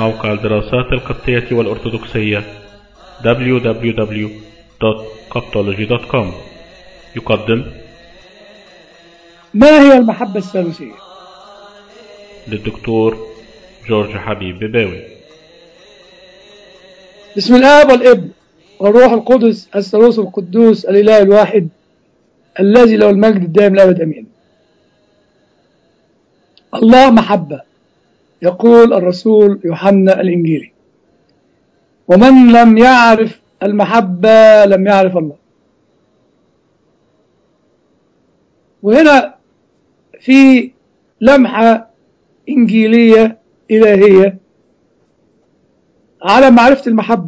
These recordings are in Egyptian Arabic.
موقع الدراسات القبطية والأرثوذكسية www.coptology.com يقدم ما هي المحبة الثالوثية؟ للدكتور جورج حبيب بباوي بسم الآب والابن والروح القدس الثالوث القدوس الإله الواحد الذي له المجد الدائم الأبد أمين الله محبة يقول الرسول يوحنا الإنجيلي ومن لم يعرف المحبة لم يعرف الله وهنا في لمحة إنجيلية إلهية على معرفة المحبة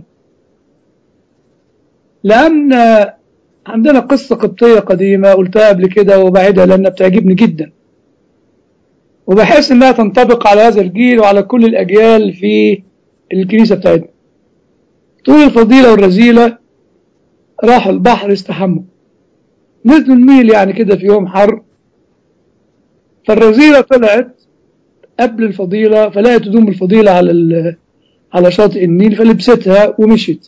لأن عندنا قصة قبطية قديمة قلتها قبل كده وبعدها لأنها بتعجبني جدا وبحس إنها تنطبق على هذا الجيل وعلى كل الأجيال في الكنيسة بتاعتنا طول الفضيلة والرذيلة راحوا البحر استحموا نزلوا النيل يعني كده في يوم حر فالرذيلة طلعت قبل الفضيلة فلقت هدوم الفضيلة على على شاطئ النيل فلبستها ومشيت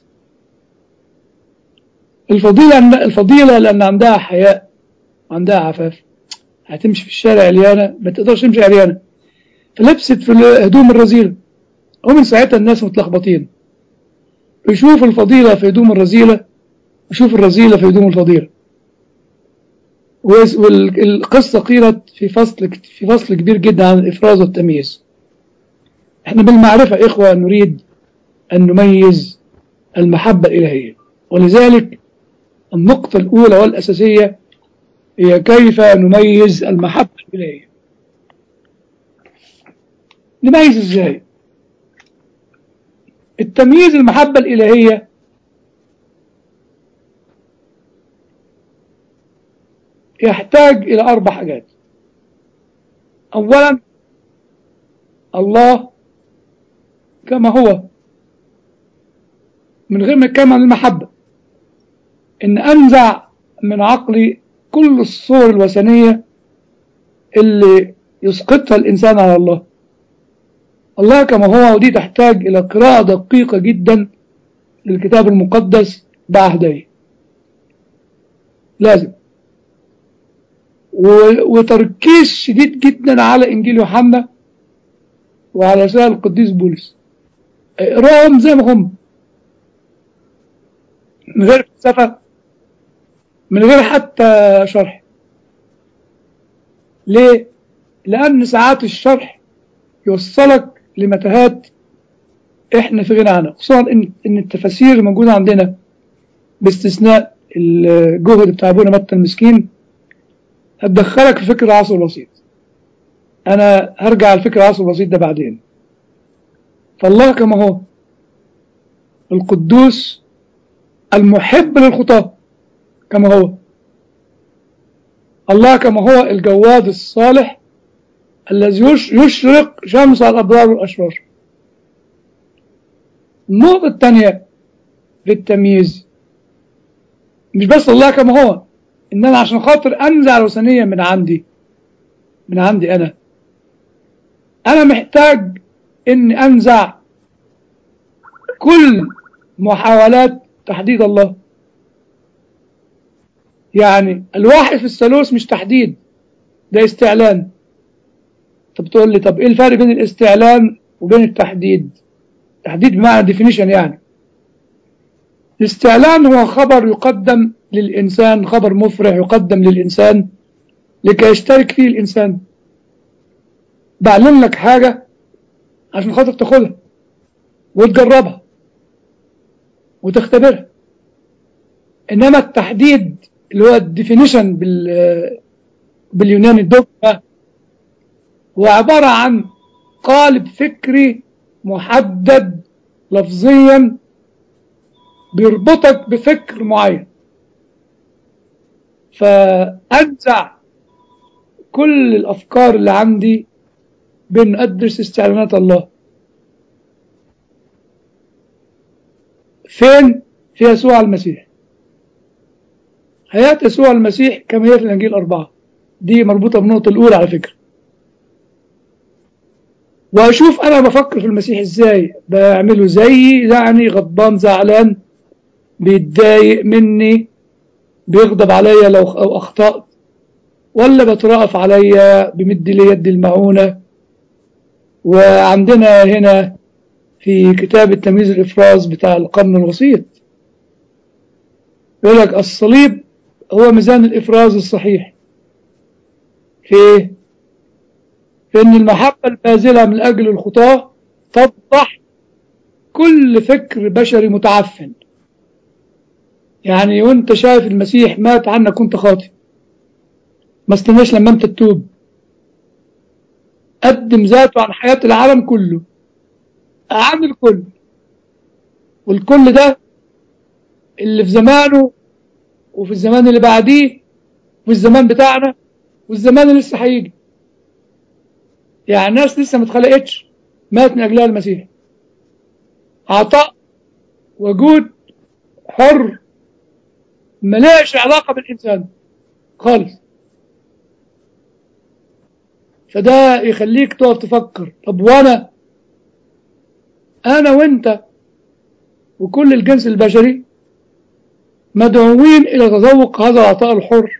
الفضيلة الفضيلة لأن عندها حياء وعندها عفاف هتمشي في الشارع عريانة ما تقدرش تمشي عريانة فلبست في هدوم الرذيلة ومن ساعتها الناس متلخبطين يشوف الفضيلة في هدوم الرذيلة ويشوف الرذيلة في هدوم الفضيلة والقصة قيلت في فصل في فصل كبير جدا عن الإفراز والتمييز احنا بالمعرفة إخوة نريد أن نميز المحبة الإلهية ولذلك النقطة الأولى والأساسية هي كيف نميز المحبة الإلهية نميز إزاي التمييز المحبة الإلهية يحتاج إلى أربع حاجات أولا الله كما هو من غير ما نتكلم عن المحبة إن أنزع من عقلي كل الصور الوثنية اللي يسقطها الإنسان على الله الله كما هو ودي تحتاج إلى قراءة دقيقة جدا للكتاب المقدس بعهديه لازم وتركيز شديد جدا على إنجيل يوحنا وعلى رسائل القديس بولس اقراهم زي ما هم من غير فلسفة من غير حتى شرح ليه؟ لأن ساعات الشرح يوصلك لمتاهات احنا في غنى عنها خصوصا ان ان التفاسير الموجوده عندنا باستثناء الجهد بتاع ابونا متى المسكين هتدخلك في فكر العصر الوسيط انا هرجع لفكر العصر الوسيط ده بعدين فالله كما هو القدوس المحب للخطاة كما هو الله كما هو الجواد الصالح الذي يشرق شمس الأبرار والأشرار النقطة الثانية في التمييز مش بس الله كما هو إن أنا عشان خاطر أنزع الوثنية من عندي من عندي أنا أنا محتاج إني أنزع كل محاولات تحديد الله يعني الواحد في الثالوث مش تحديد ده استعلان طب تقول لي طب ايه الفرق بين الاستعلان وبين التحديد تحديد بمعنى definition يعني الاستعلان هو خبر يقدم للإنسان خبر مفرح يقدم للإنسان لكي يشترك فيه الإنسان بعلن لك حاجة عشان خاطر تاخدها وتجربها وتختبرها إنما التحديد اللي هو الديفينيشن بال باليوناني الدوجما هو عبارة عن قالب فكري محدد لفظيا بيربطك بفكر معين فأنزع كل الأفكار اللي عندي بين أدرس استعلانات الله فين في يسوع المسيح حياة يسوع المسيح كما هي في الأنجيل الأربعة دي مربوطة بالنقطة الأولى على فكرة واشوف انا بفكر في المسيح ازاي بعمله زي يعني غضبان زعلان بيتضايق مني بيغضب عليا لو أو اخطأت ولا بترأف عليا بمد لي يد المعونة وعندنا هنا في كتاب التمييز الإفراز بتاع القرن الوسيط يقول لك الصليب هو ميزان الإفراز الصحيح في في أن المحبة البازلة من أجل الخطاة تفضح كل فكر بشري متعفن يعني وانت شايف المسيح مات عنك كنت خاطئ ما استناش لما انت تتوب قدم ذاته عن حياة العالم كله عن الكل والكل ده اللي في زمانه وفي الزمان اللي بعديه وفي الزمان بتاعنا والزمان اللي لسه هيجي يعني الناس لسه ما اتخلقتش مات من اجلها المسيح عطاء وجود حر ملاش علاقة بالإنسان خالص فده يخليك تقعد تفكر طب وانا انا وانت وكل الجنس البشري مدعوين الى تذوق هذا العطاء الحر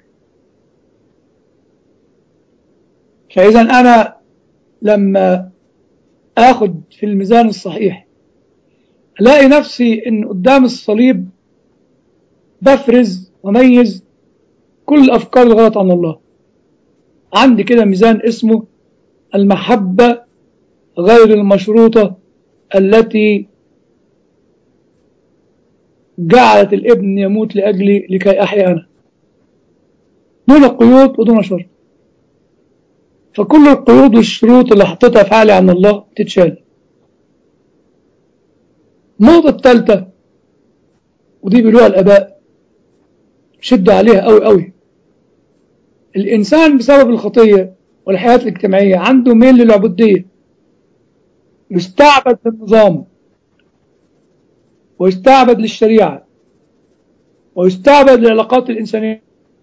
فاذا انا لما اخد في الميزان الصحيح الاقي نفسي ان قدام الصليب بفرز وميز كل الافكار الغلط عن الله عندي كده ميزان اسمه المحبة غير المشروطة التي جعلت الابن يموت لأجلي لكي أحيا أنا دون قيود ودون شرط فكل القيود والشروط اللي حطيتها في عقلي عن الله تتشال النقطة الثالثة ودي بيقولوها الآباء شدوا عليها قوي قوي الإنسان بسبب الخطية والحياة الاجتماعية عنده ميل للعبودية يستعبد للنظام ويستعبد للشريعة ويستعبد للعلاقات الإنسانية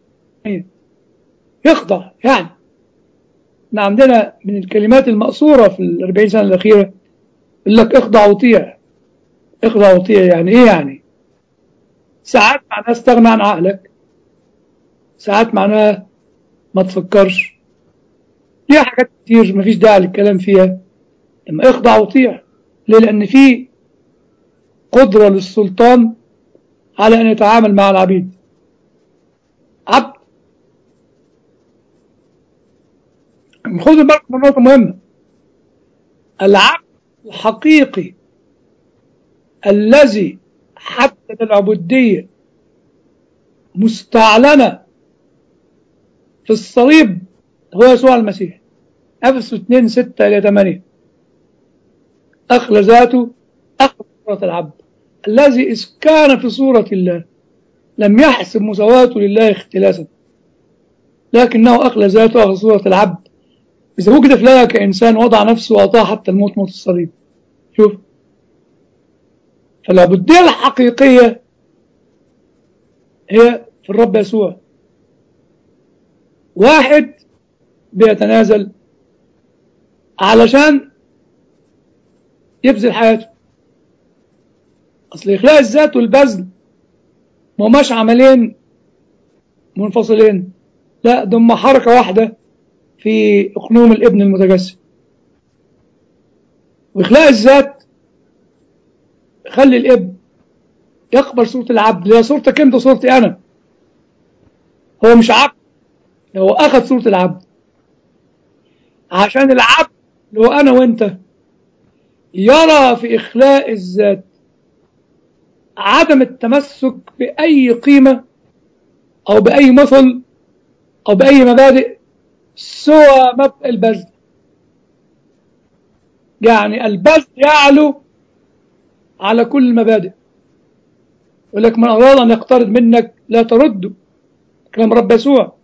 يخضع يعني احنا عندنا من الكلمات المأثورة في الأربعين سنة الأخيرة يقول لك اخضع وطيع اخضع وطيع يعني ايه يعني ساعات معناها استغنى عن عقلك ساعات معناها ما تفكرش ليها حاجات كتير مفيش داعي للكلام فيها لما اخضع وطيع ليه لأن في قدرة للسلطان على أن يتعامل مع العبيد عبد خذوا بالكم من نقطة مهمة العبد الحقيقي الذي حدد العبودية مستعلنة في الصليب هو يسوع المسيح أفسس 2 6 إلى 8 أخلى ذاته أخذ صورة العبد الذي إذ كان في صورة الله لم يحسب مساواته لله اختلاسا لكنه أخلى ذاته أخذ صورة العبد إذا وجد في لها كإنسان وضع نفسه وأطاع حتى الموت موت الصليب شوف فالعبودية الحقيقية هي في الرب يسوع واحد بيتنازل علشان يبذل حياته اصل اخلاء الذات والبذل ما هماش عملين منفصلين لا ده هم حركه واحده في اقنوم الابن المتجسد واخلاء الذات خلي الابن يقبل صورة العبد اللي هي صورتك انت وصورتي انا هو مش عبد هو اخذ صورة العبد عشان العبد اللي هو انا وانت يرى في اخلاء الذات عدم التمسك باي قيمة او باي مثل او باي مبادئ سوى مبدأ البذل يعني البذل يعلو على كل المبادئ يقول لك من أراد أن يقترض منك لا ترده كلام رب يسوع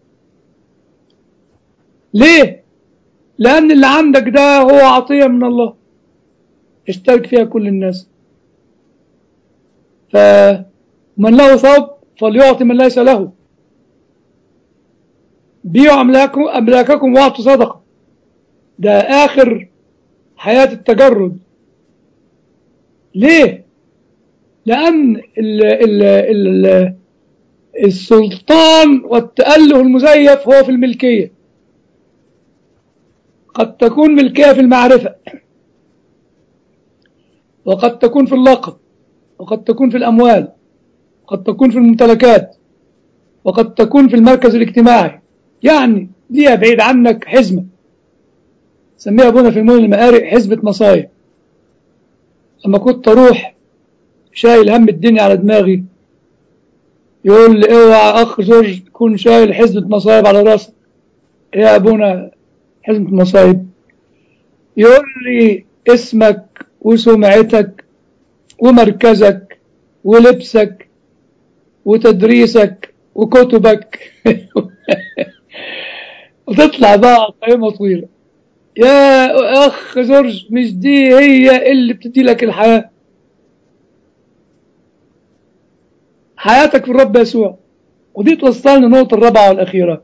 ليه؟ لأن اللي عندك ده هو عطية من الله اشترك فيها كل الناس فمن له ثوب فليعطي من ليس له بيعوا أملاككم أملاككم واعطوا صدقة ده آخر حياة التجرد ليه؟ لأن ال ال ال السلطان والتأله المزيف هو في الملكية قد تكون ملكية في المعرفة وقد تكون في اللقب وقد تكون في الأموال وقد تكون في الممتلكات وقد تكون في المركز الاجتماعي يعني دي بعيد عنك حزمة سميها أبونا في المول المقارئ حزبة مصايب لما كنت أروح شايل هم الدنيا على دماغي يقول لي اوعى اخ جورج تكون شايل حزمة مصايب على راسك يا ابونا حزمة مصايب يقول لي اسمك وسمعتك ومركزك ولبسك وتدريسك وكتبك وتطلع بقى قائمة طويلة يا اخ جورج مش دي هي اللي بتدي لك الحياه حياتك في الرب يسوع ودي توصلني النقطة الرابعة والأخيرة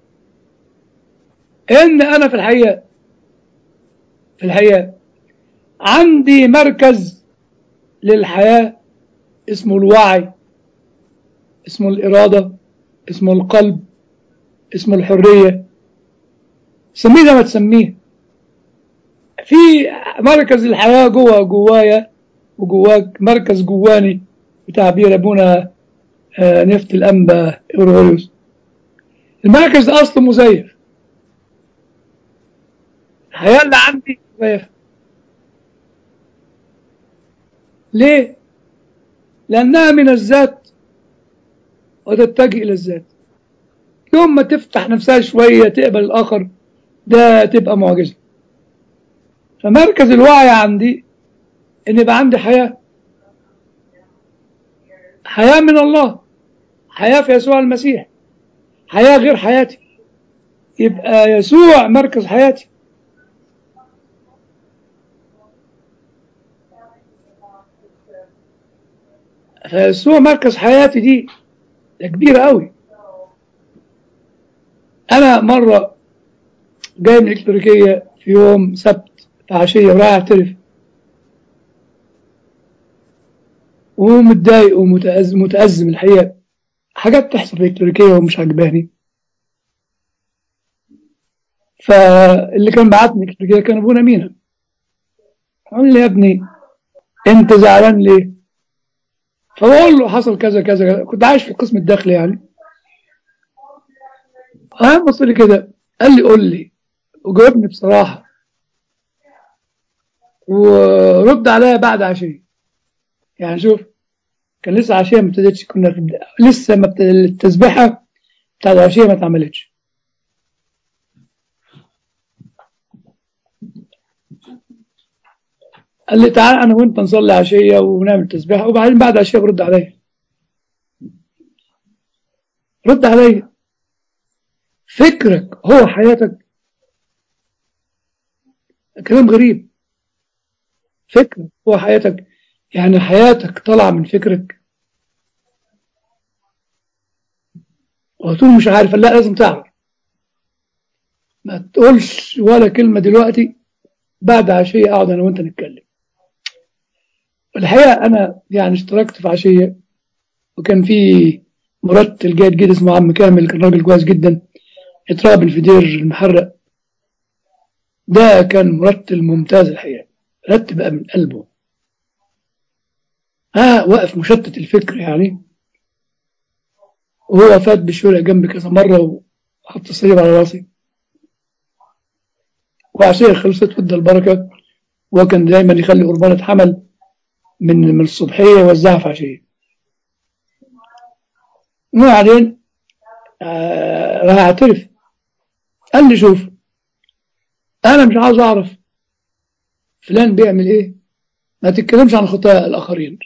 إن أنا في الحقيقة في الحقيقة عندي مركز للحياة اسمه الوعي اسمه الإرادة اسمه القلب اسمه الحرية سميه زي ما تسميه في مركز الحياة جوه جوايا وجواك مركز جواني بتعبير أبونا نفط الأنبا إوروليوس المركز ده أصله مزيف الحياة اللي عندي مزيفة ليه؟ لأنها من الذات وتتجه إلى الذات يوم ما تفتح نفسها شوية تقبل الآخر ده تبقى معجزة فمركز الوعي عندي إن يبقى عندي حياة حياة من الله حياة في يسوع المسيح حياة غير حياتي يبقى يسوع مركز حياتي فيسوع مركز حياتي دي ده كبيرة قوي أنا مرة جاي من الإلكتريكية في يوم سبت في عشية ورايح أعترف ومتضايق ومتأزم متأزم الحقيقة حاجات تحصل في الإلكتريكية ومش عجباني فاللي كان بعتني الإلكتريكية كان أبونا مينا قال لي يا ابني أنت زعلان ليه؟ فبقول له حصل كذا كذا كذا كنت عايش في القسم الداخلي يعني قام بص لي كده قال لي قول لي وجاوبني بصراحة ورد عليا بعد عشية يعني شوف كان لسه عشية ما ابتدتش كنا في لسه ما التسبيحة بتاعت العشية ما اتعملتش قال لي تعال انا وانت نصلي عشية ونعمل تسبيحة وبعدين بعد عشية برد عليا رد عليا فكرك هو حياتك كلام غريب فكرك هو حياتك يعني حياتك طالعة من فكرك وتقول مش عارف لا لازم تعرف ما تقولش ولا كلمة دلوقتي بعد عشية اقعد انا وانت نتكلم الحقيقة انا يعني اشتركت في عشية وكان في مرتل جيد جدا اسمه عم كامل كان راجل كويس جدا اتراب الفدير المحرق ده كان مرتل ممتاز الحقيقة رتب بقى من قلبه اه واقف مشتت الفكر يعني وهو فات بالشورى جنبي كذا مرة وحط الصليب على راسي وعشية خلصت ودى البركة وكان دايما يخلي قربانة حمل من من الصبحية يوزعها في عشية وبعدين آه راح اعترف قال لي شوف انا مش عاوز اعرف فلان بيعمل ايه ما تتكلمش عن خطايا الاخرين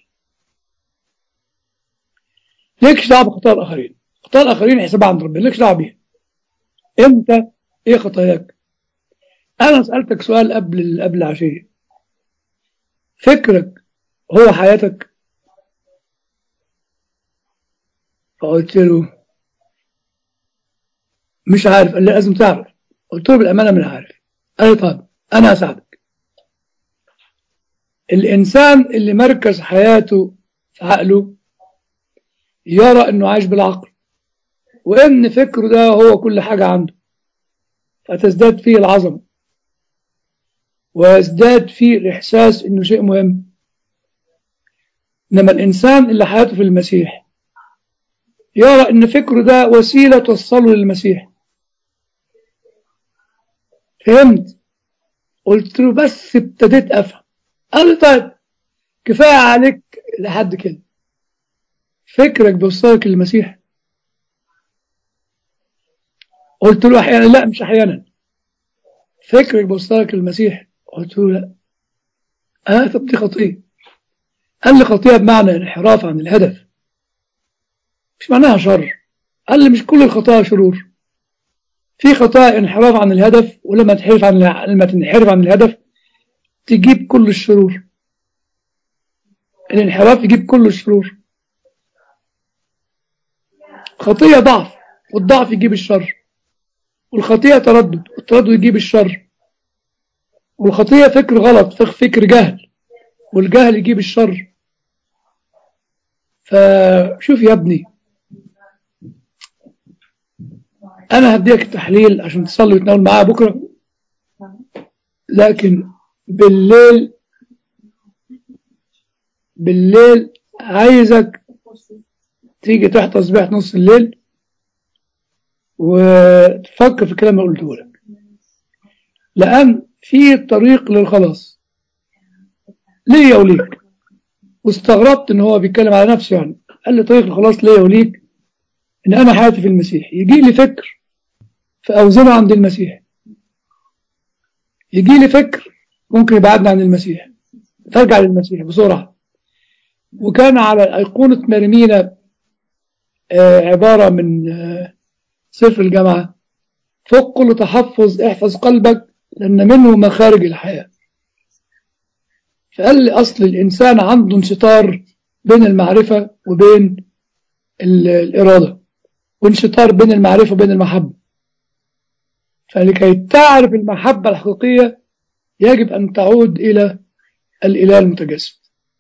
ليكش دعوه بخطايا الاخرين خطايا الاخرين حسابها عند ربنا ليكش دعوه بيها انت ايه خطاياك انا سالتك سؤال قبل قبل العشيه فكرك هو حياتك فقلت له مش عارف قال لي لازم تعرف قلت له بالامانه من عارف قال لي طب انا اساعدك الإنسان اللي مركز حياته في عقله يرى أنه عايش بالعقل وإن فكره ده هو كل حاجة عنده فتزداد فيه العظمة ويزداد فيه الإحساس أنه شيء مهم إنما الإنسان اللي حياته في المسيح يرى أن فكره ده وسيلة توصله للمسيح فهمت قلت له بس ابتديت أفهم قال لي طيب كفاية عليك لحد كده فكرك بيوصلك للمسيح قلت له أحيانا لا مش أحيانا فكرك بيوصلك للمسيح قلت له لا اه طب دي خطيئة قال لي خطيئة بمعنى انحراف عن الهدف مش معناها شر قال لي مش كل الخطايا شرور في خطايا انحراف عن الهدف ولما تنحرف عن لما تنحرف عن الهدف تجيب كل الشرور الانحراف يجيب كل الشرور خطية ضعف والضعف يجيب الشر والخطية تردد والتردد يجيب الشر والخطية فكر غلط فكر جهل والجهل يجيب الشر فشوف يا ابني انا هديك التحليل عشان تصلي وتناول معاه بكره لكن بالليل بالليل عايزك تيجي تحت تصبيح نص الليل وتفكر في الكلام اللي قلته لك لان في طريق للخلاص ليا وليك واستغربت ان هو بيتكلم على نفسه يعني قال لي طريق الخلاص ليا وليك ان انا حياتي في المسيح يجي لي فكر فاوزنه عند المسيح يجي لي فكر ممكن يبعدني عن المسيح ترجع للمسيح بسرعة وكان على أيقونة مرمينا آه عبارة من آه سفر الجامعة فوق كل تحفظ احفظ قلبك لأن منه مخارج الحياة فقال لي أصل الإنسان عنده انشطار بين المعرفة وبين الإرادة وانشطار بين المعرفة وبين المحبة فلكي تعرف المحبة الحقيقية يجب أن تعود إلى الإله المتجسد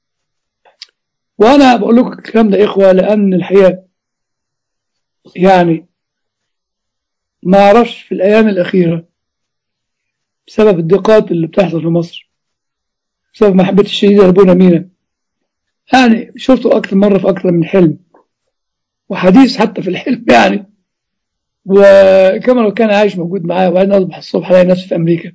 وأنا بقول لكم الكلام ده إخوة لأن الحقيقة يعني ما أعرفش في الأيام الأخيرة بسبب الضيقات اللي بتحصل في مصر بسبب محبتي الشديدة لأبونا مينا يعني شفته أكثر مرة في أكثر من حلم وحديث حتى في الحلم يعني وكما لو كان عايش موجود معايا وبعدين أصبح الصبح ألاقي نفسي في أمريكا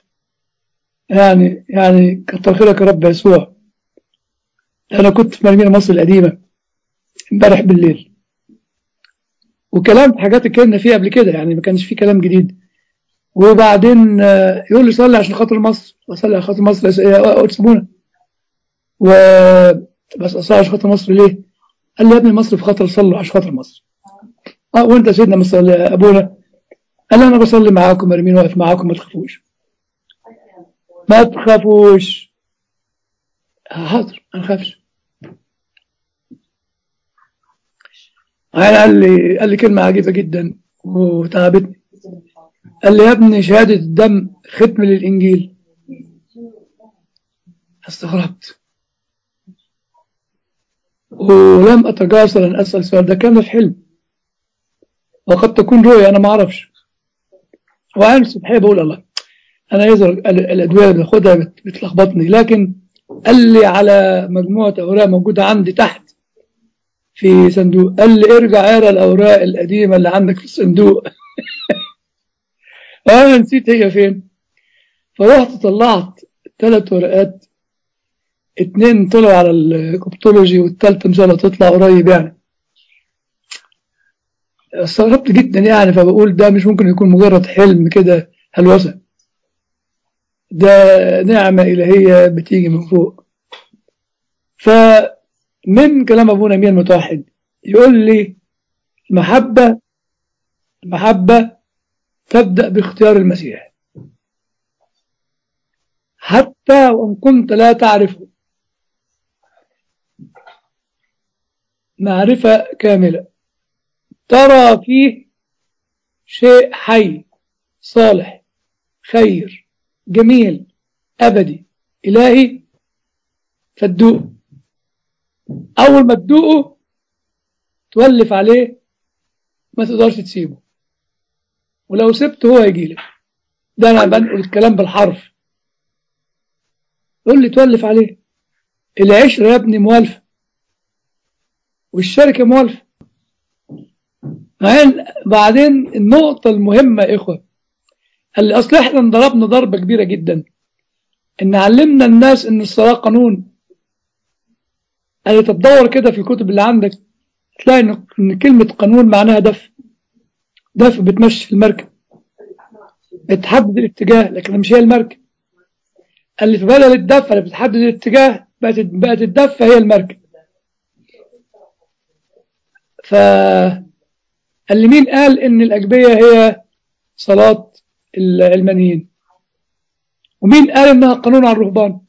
يعني يعني كتر خيرك يا رب يسوع أنا كنت في مرمينا مصر القديمة امبارح بالليل وكلام حاجات اتكلمنا فيها قبل كده يعني ما كانش فيه كلام جديد وبعدين يقول لي صلي عشان خاطر مصر وصلي عشان خاطر مصر سيبونا و بس اصلي عشان خاطر مصر ليه؟ قال لي يا ابني مصر في خطر صلوا عشان خاطر مصر اه وانت يا سيدنا مصلي ابونا قال لي انا بصلي معاكم مرمين واقف معاكم ما تخافوش ما تخافوش حاضر ما نخافش قال لي قال لي كلمة عجيبة جدا وتعبتني قال لي يا ابني شهادة الدم ختم للإنجيل استغربت ولم أتجاسر أن أسأل سؤال ده كان في حلم وقد تكون رؤية أنا ما أعرفش وأنا الصبحية بقول الله أنا يظهر الأدوية اللي باخدها بتلخبطني لكن قال لي على مجموعة أوراق موجودة عندي تحت في صندوق قال لي ارجع اقرا الأوراق القديمة اللي عندك في الصندوق أنا نسيت هي فين فرحت طلعت ثلاث ورقات اتنين طلعوا على الكوبتولوجي والتالتة إن شاء الله تطلع قريب يعني استغربت جدا يعني فبقول ده مش ممكن يكون مجرد حلم كده هلوسة ده نعمة إلهية بتيجي من فوق فمن كلام أبونا مين المتوحد يقول لي المحبة المحبة تبدأ باختيار المسيح حتى وإن كنت لا تعرفه معرفة كاملة ترى فيه شيء حي صالح خير جميل أبدي إلهي فتدوقه أول ما تدوقه تولف عليه ما تقدرش تسيبه ولو سبته هو هيجي لك ده أنا بنقل الكلام بالحرف يقول لي تولف عليه العشرة يا ابني موالفة والشركة موالفة بعدين النقطة المهمة يا إخوة اللي أصل إحنا انضربنا ضربة كبيرة جدا إن علمنا الناس إن الصلاة قانون اللي تدور كده في الكتب اللي عندك تلاقي إن كلمة قانون معناها دف دف بتمشي في المركب بتحدد الاتجاه لكن مش هي المركب اللي في بدل الدفة اللي بتحدد الاتجاه بقت بقت الدفة هي المركب ف اللي مين قال ان الاجبيه هي صلاه العلمانيين ومين قال انها قانون على الرهبان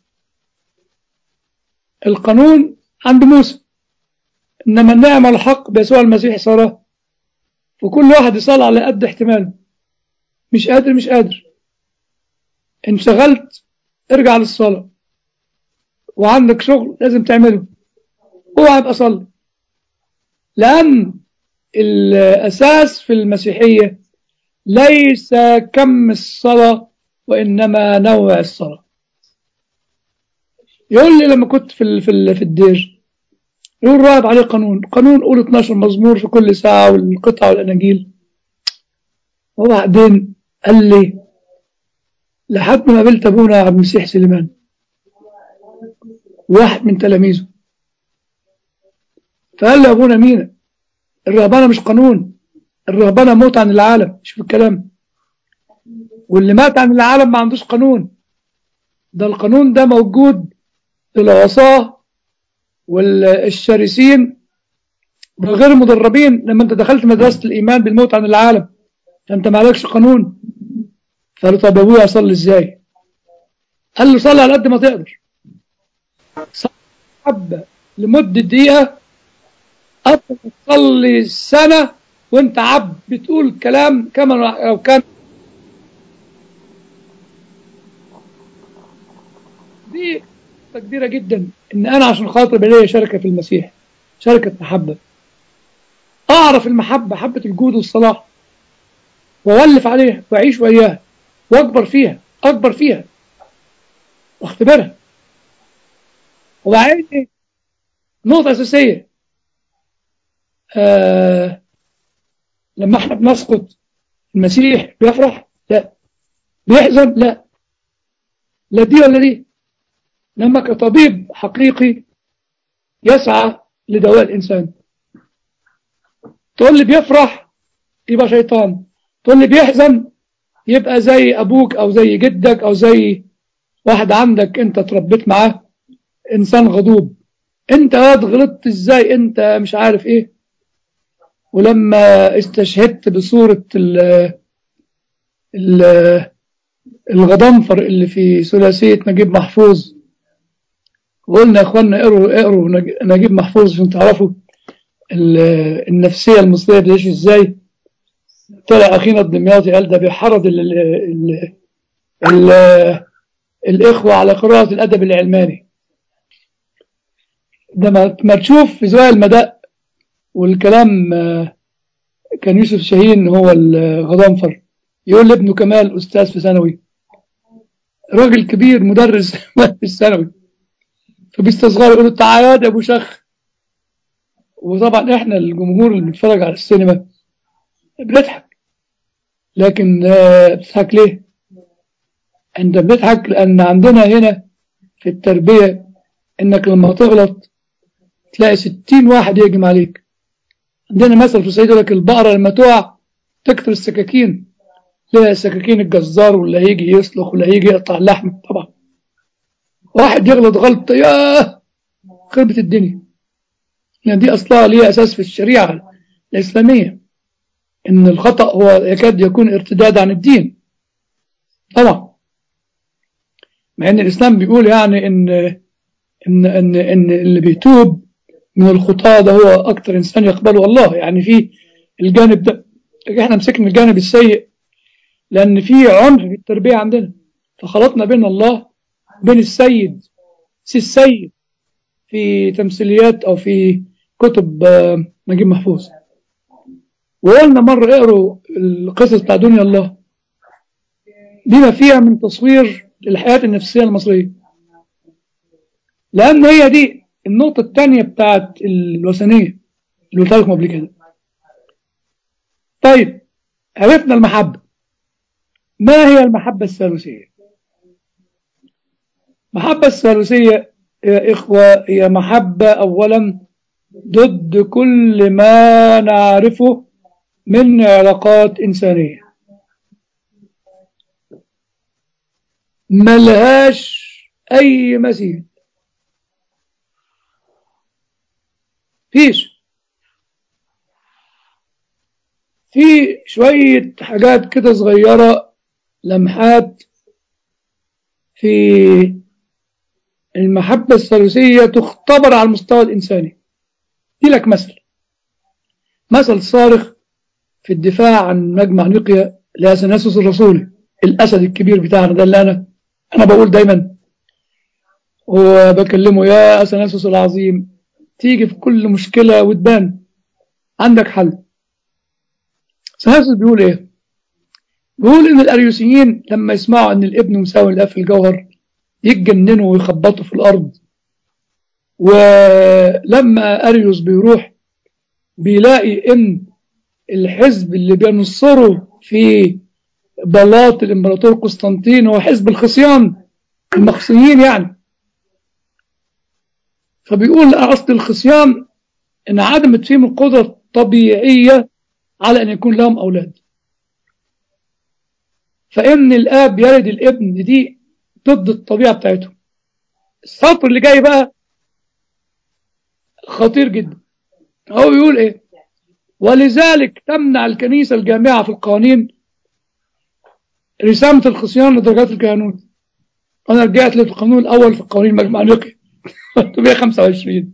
القانون عند موسى انما النعمه الحق بيسوع المسيح صلاه وكل واحد يصلي على قد احتماله مش قادر مش قادر انشغلت ارجع للصلاه وعندك شغل لازم تعمله اوعى ابقى صلي لان الأساس في المسيحية ليس كم الصلاة وإنما نوع الصلاة يقول لي لما كنت في في في الدير يقول راهب عليه قانون قانون قول 12 مزمور في كل ساعة والقطع والأناجيل وبعدين قال لي لحد ما قابلت أبونا عبد المسيح سليمان واحد من تلاميذه فقال لي أبونا مين الرهبانة مش قانون الرهبانة موت عن العالم شوف الكلام واللي مات عن العالم ما عندوش قانون ده القانون ده موجود للعصاة والشرسين والغير مدربين لما انت دخلت مدرسة الإيمان بالموت عن العالم فانت ما عليكش قانون فقال له طب ابويا اصلي ازاي قال له صلي على قد ما تقدر صلي حبة لمدة دقيقة أفضل تصلي سنة وانت عبد بتقول كلام كما لو كان دي كبيرة جدا ان انا عشان خاطر بلاقي شركة في المسيح شركة محبة اعرف المحبة حبة الجود والصلاح واولف عليها واعيش وياها واكبر فيها اكبر فيها واختبرها وبعدين نقطة اساسية آه لما احنا بنسقط المسيح بيفرح لا بيحزن لا لا دي ولا دي لما كطبيب حقيقي يسعى لدواء الإنسان تقول لي بيفرح يبقى شيطان تقول لي بيحزن يبقى زي أبوك أو زي جدك أو زي واحد عندك أنت تربيت معاه إنسان غضوب أنت واد غلطت إزاي أنت مش عارف إيه ولما استشهدت بصورة ال ال الغضنفر اللي في ثلاثية نجيب محفوظ وقلنا يا اخوانا اقروا اقروا نجيب محفوظ عشان تعرفوا النفسية المصرية بتعيش ازاي طلع اخينا الدمياطي قال ده بيحرض ال ال ال الاخوة على قراءة الادب العلماني ده ما تشوف في زوايا المداء والكلام كان يوسف شاهين هو الغضنفر يقول لابنه كمال أستاذ في ثانوي راجل كبير مدرس في الثانوي فبيستصغر يقول له تعالى يا أبو شخ وطبعا احنا الجمهور اللي بنتفرج على السينما بنضحك لكن بتضحك ليه؟ انت بنضحك لان عندنا هنا في التربية انك لما تغلط تلاقي ستين واحد يهجم عليك عندنا مثل في الصعيد يقول لك البقرة لما تقع تكتر السكاكين لها سكاكين الجزار ولا هيجي يسلخ ولا هيجي يقطع اللحم طبعا واحد يغلط غلطة ياه خربت الدنيا يعني دي أصلها ليها أساس في الشريعة الإسلامية إن الخطأ هو يكاد يكون ارتداد عن الدين طبعا مع إن الإسلام بيقول يعني إن إن إن, إن اللي بيتوب من الخطاة ده هو أكتر إنسان يقبله الله يعني في الجانب ده إحنا مسكنا الجانب السيء لأن في عنف في التربية عندنا فخلطنا بين الله بين السيد سي السيد في تمثيليات أو في كتب آه، نجيب محفوظ وقلنا مرة اقروا القصص بتاع دنيا الله بما فيها من تصوير للحياة النفسية المصرية لأن هي دي النقطة الثانية بتاعت الوثنية اللي قلت لكم قبل كده طيب عرفنا المحبة ما هي المحبة الثالوثية المحبة الثالوثية يا إخوة هي محبة أولا ضد كل ما نعرفه من علاقات إنسانية ملهاش أي مثيل فيش في شوية حاجات كده صغيرة لمحات في المحبة الثالوثية تختبر على المستوى الإنساني دي لك مثل مثل صارخ في الدفاع عن مجمع نيقيا لأثناسوس الرسولي الأسد الكبير بتاعنا ده اللي أنا أنا بقول دايما وبكلمه يا أثناسوس العظيم تيجي في كل مشكلة وتبان عندك حل أثناسوس بيقول إيه؟ بيقول إن الأريوسيين لما يسمعوا إن الابن مساوي للأب في الجوهر يتجننوا ويخبطوا في الأرض ولما أريوس بيروح بيلاقي إن الحزب اللي بينصره في بلاط الإمبراطور قسطنطين هو حزب الخصيان المخصيين يعني فبيقول أصل الخصيان إن عدمت فيهم القدرة الطبيعية على أن يكون لهم أولاد فإن الآب يلد الابن دي ضد الطبيعة بتاعتهم السطر اللي جاي بقى خطير جدا هو بيقول ايه ولذلك تمنع الكنيسة الجامعة في القوانين رسامة الخصيان لدرجات الكهنوت أنا رجعت للقانون الأول في القوانين مجمع نقي 325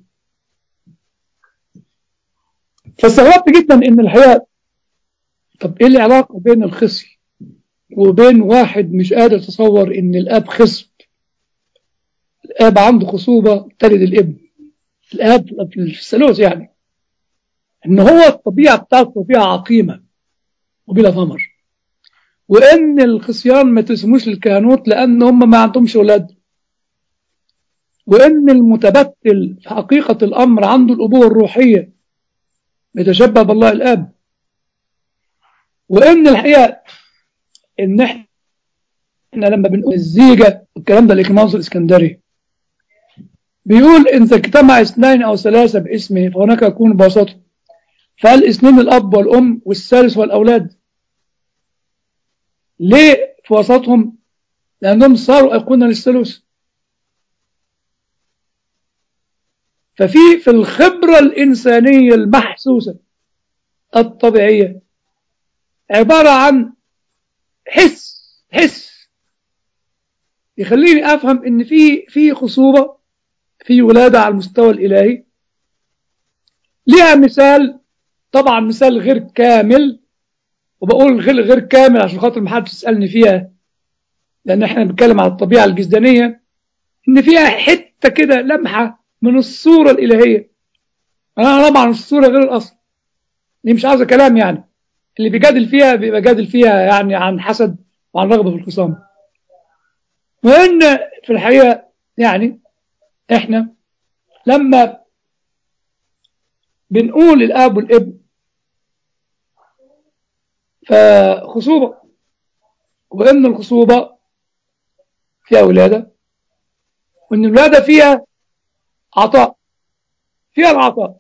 فاستغربت جدا إن الحقيقة طب إيه العلاقة بين الخصي وبين واحد مش قادر يتصور إن الأب خصب الأب عنده خصوبة تلد الابن الآب في الثالوث يعني إن هو الطبيعة بتاعته طبيعة عقيمة وبلا ثمر وإن الخصيان ما تسموش للكهنوت لأن هم ما عندهمش أولاد وإن المتبتل في حقيقة الأمر عنده الأبوة الروحية يتشبه بالله الآب وإن الحقيقة إن إحنا لما بنقول الزيجة والكلام ده الإكماس الإسكندري بيقول إن اجتمع اثنين أو ثلاثة باسمه فهناك يكون بوسطه فقال اثنين الأب والأم والثالث والأولاد ليه في وسطهم لأنهم صاروا أيقونة للثالوث ففي في الخبرة الإنسانية المحسوسة الطبيعية عبارة عن حس حس يخليني أفهم إن في في خصوبة في ولادة على المستوى الإلهي ليها مثال طبعا مثال غير كامل وبقول غير غير كامل عشان خاطر ما حدش يسالني فيها لان احنا بنتكلم على الطبيعه الجسدانيه ان فيها حته كده لمحه من الصوره الالهيه انا طبعا الصوره غير الاصل دي مش عاوزه كلام يعني اللي بيجادل فيها بيبقى جادل فيها يعني عن حسد وعن رغبه في الخصام وان في الحقيقه يعني احنا لما بنقول الاب والابن فخصوبة وإن الخصوبة فيها ولادة وإن الولادة فيها عطاء فيها العطاء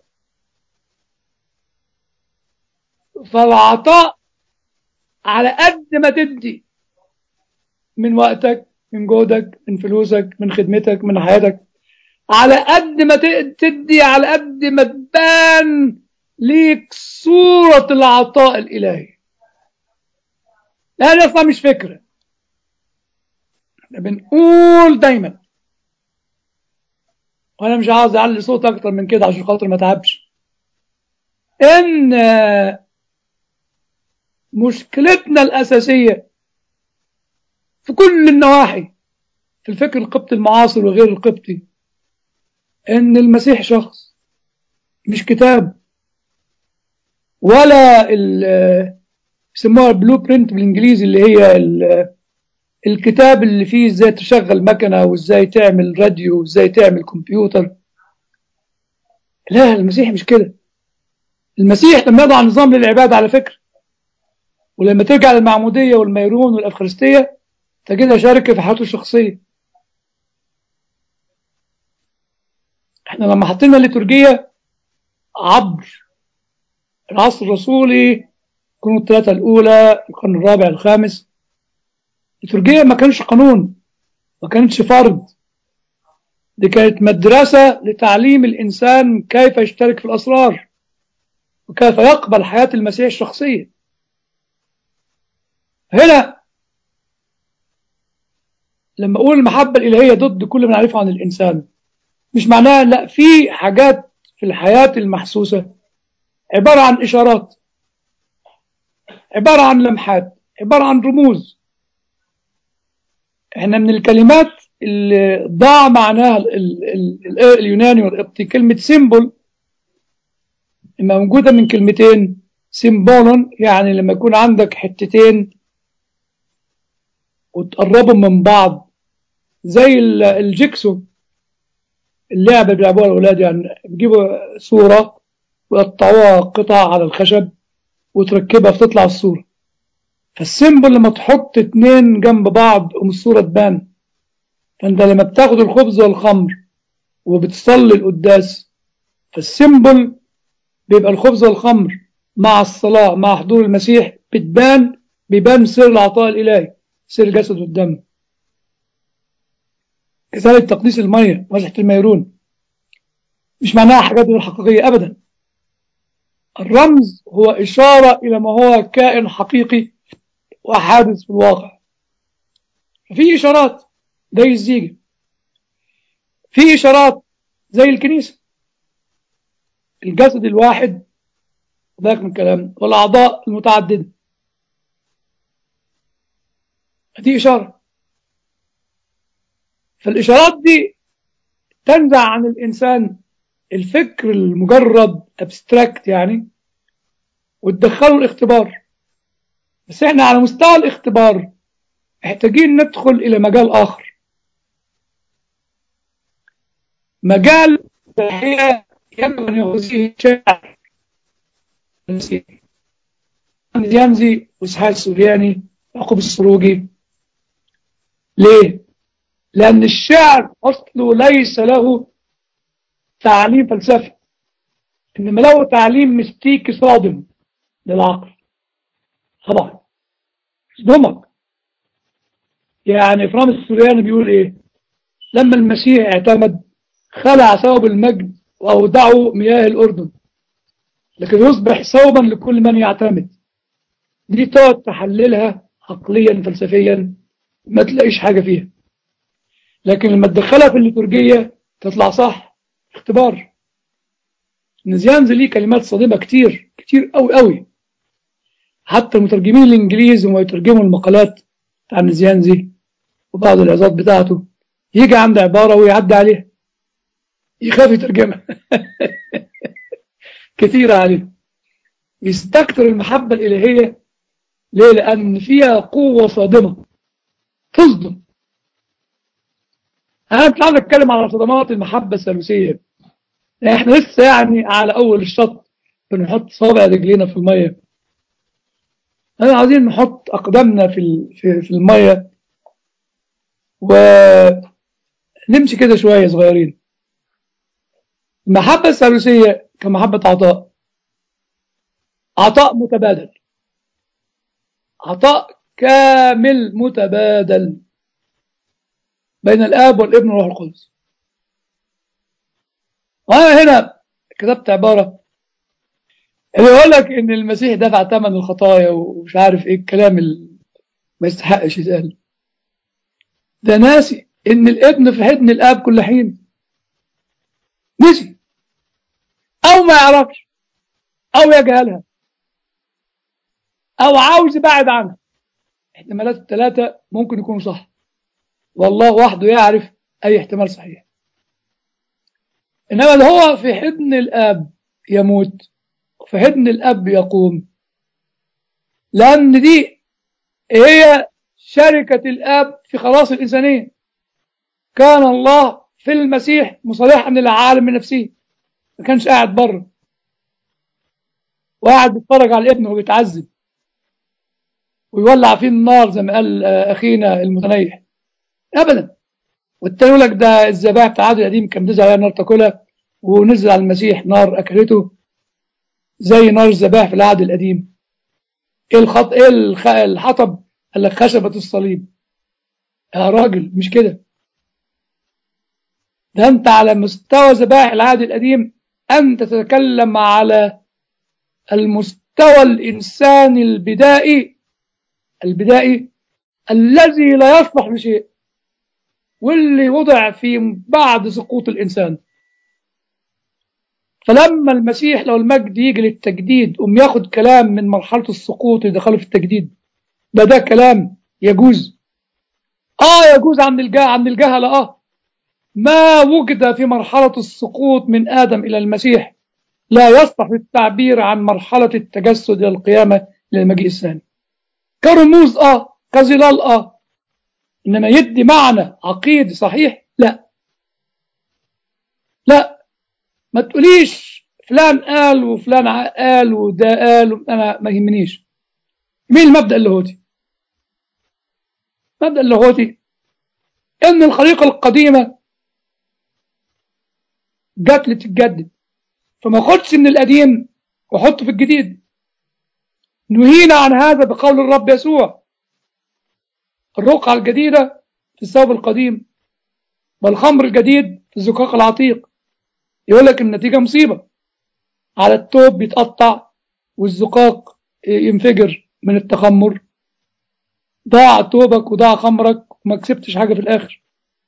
فالعطاء على قد ما تدي من وقتك من جهدك من فلوسك من خدمتك من حياتك على قد ما تدي على قد ما تبان ليك صورة العطاء الإلهي لا ده اصلا مش فكرة احنا بنقول دايما وانا مش عاوز اعلي صوت اكتر من كده عشان خاطر ما تعبش ان مشكلتنا الاساسية في كل النواحي في الفكر القبطي المعاصر وغير القبطي ان المسيح شخص مش كتاب ولا ال بيسموها البلو برنت بالانجليزي اللي هي ال- الكتاب اللي فيه ازاي تشغل مكنه وازاي تعمل راديو وازاي تعمل كمبيوتر لا المسيح مش كده المسيح لما يضع نظام للعباده على فكره ولما ترجع للمعموديه والميرون والافخارستيه تجدها شاركه في حياته الشخصيه احنا لما حطينا الليتورجيه عبر العصر الرسولي القرون الثلاثة الأولى القرن الرابع الخامس الليتورجية ما كانش قانون ما كانتش فرض دي كانت مدرسة لتعليم الإنسان كيف يشترك في الأسرار وكيف يقبل حياة المسيح الشخصية هنا لما أقول المحبة الإلهية ضد كل ما نعرفه عن الإنسان مش معناها لا في حاجات في الحياة المحسوسة عبارة عن إشارات عبارة عن لمحات عبارة عن رموز احنا من الكلمات اللي ضاع معناها ال ال ال ال اليوناني والقبطي كلمة سيمبل موجودة من كلمتين سيمبولون يعني لما يكون عندك حتتين وتقربهم من بعض زي ال- الجيكسو اللعبة اللي بيلعبوها الأولاد يعني بيجيبوا صورة ويقطعوها قطع على الخشب وتركبها فتطلع الصورة فالسيمبل لما تحط اتنين جنب بعض قوم الصورة تبان فانت لما بتاخد الخبز والخمر وبتصلي القداس فالسيمبل بيبقى الخبز والخمر مع الصلاة مع حضور المسيح بتبان بيبان سر العطاء الإلهي سر الجسد والدم كذلك تقديس المية مسحة الميرون مش معناها حاجات غير حقيقية أبدا الرمز هو إشارة إلى ما هو كائن حقيقي وحادث في الواقع في إشارات زي الزيجة في إشارات زي الكنيسة الجسد الواحد ذاك من الكلام والأعضاء المتعددة دي إشارة فالإشارات دي تنزع عن الإنسان الفكر المجرد ابستراكت يعني وتدخله الاختبار بس احنا على مستوى الاختبار محتاجين ندخل الى مجال اخر مجال هي ينبغي ان يغذيه الشاعر ينزي واسحاق السورياني يعقوب السروجي ليه؟ لأن الشعر أصله ليس له تعليم فلسفي إنما له تعليم مستيكي صادم للعقل طبعا صدمك يعني فرام السورياني بيقول إيه لما المسيح اعتمد خلع ثوب المجد وأودعه مياه الأردن لكن يصبح ثوبا لكل من يعتمد دي تقعد تحللها عقليا فلسفيا ما تلاقيش حاجة فيها لكن لما تدخلها في الليتورجية تطلع صح اختبار نزيانز ليه كلمات صادمة كتير كتير قوي قوي حتى المترجمين الانجليز وما يترجموا المقالات بتاع نزيانزي وبعض العظات بتاعته يجي عند عبارة ويعدي عليها يخاف يترجمها كتير عليه يستكتر المحبة الإلهية ليه؟ لأن فيها قوة صادمة تصدم أنا مش عايز أتكلم على صدمات المحبة الثالوثية احنا لسه يعني على أول الشط بنحط صابع رجلينا في المية احنا عايزين نحط أقدامنا في في, في المية ونمشي كده شوية صغيرين المحبة الثالوثية كمحبة عطاء عطاء متبادل عطاء كامل متبادل بين الآب والابن والروح القدس وأنا هنا كتبت عبارة اللي يقول لك إن المسيح دفع ثمن الخطايا ومش عارف إيه الكلام اللي ما يستحقش يتقال ده ناسي إن الابن في حضن الآب كل حين نسي أو ما يعرفش أو يجهلها أو عاوز يبعد عنها احتمالات الثلاثة ممكن يكونوا صح والله وحده يعرف أي احتمال صحيح إنما اللي هو في حضن الآب يموت وفي حضن الأب يقوم لأن دي هي شركة الآب في خلاص الإنسانية كان الله في المسيح مصالحا للعالم من نفسه ما كانش قاعد بره وقاعد بيتفرج على ابنه وبيتعذب ويولع فيه النار زي ما قال أخينا المتنيح أبدا والتاني يقول لك ده الذبائح بتاع العهد القديم كان بينزل عليها نار تاكلها ونزل على المسيح نار أكلته زي نار الذبائح في العهد القديم ايه الخط ايه الخ... الحطب قال لك خشبة الصليب يا راجل مش كده ده انت على مستوى ذبائح العهد القديم انت تتكلم على المستوى الانساني البدائي البدائي الذي لا يصلح لشيء واللي وضع في بعد سقوط الانسان فلما المسيح لو المجد يجي للتجديد قوم ياخد كلام من مرحلة السقوط يدخله في التجديد ده ده كلام يجوز اه يجوز عند الجهل عند الجهلة اه ما وجد في مرحلة السقوط من آدم إلى المسيح لا يصلح للتعبير عن مرحلة التجسد إلى القيامة للمجيء الثاني كرموز اه كظلال اه إنما يدي معنى عقيدي صحيح لا لا ما تقوليش فلان قال وفلان قال وده قال انا ما يهمنيش مين المبدا اللاهوتي المبدا اللاهوتي ان الخليقه القديمه جت لتتجدد فما خدش من القديم وحطه في الجديد نهينا عن هذا بقول الرب يسوع الرقعة الجديدة في الثوب القديم والخمر الجديد في الزقاق العتيق يقول لك النتيجة مصيبة على التوب بيتقطع والزقاق ينفجر من التخمر ضاع توبك وضاع خمرك وما كسبتش حاجة في الآخر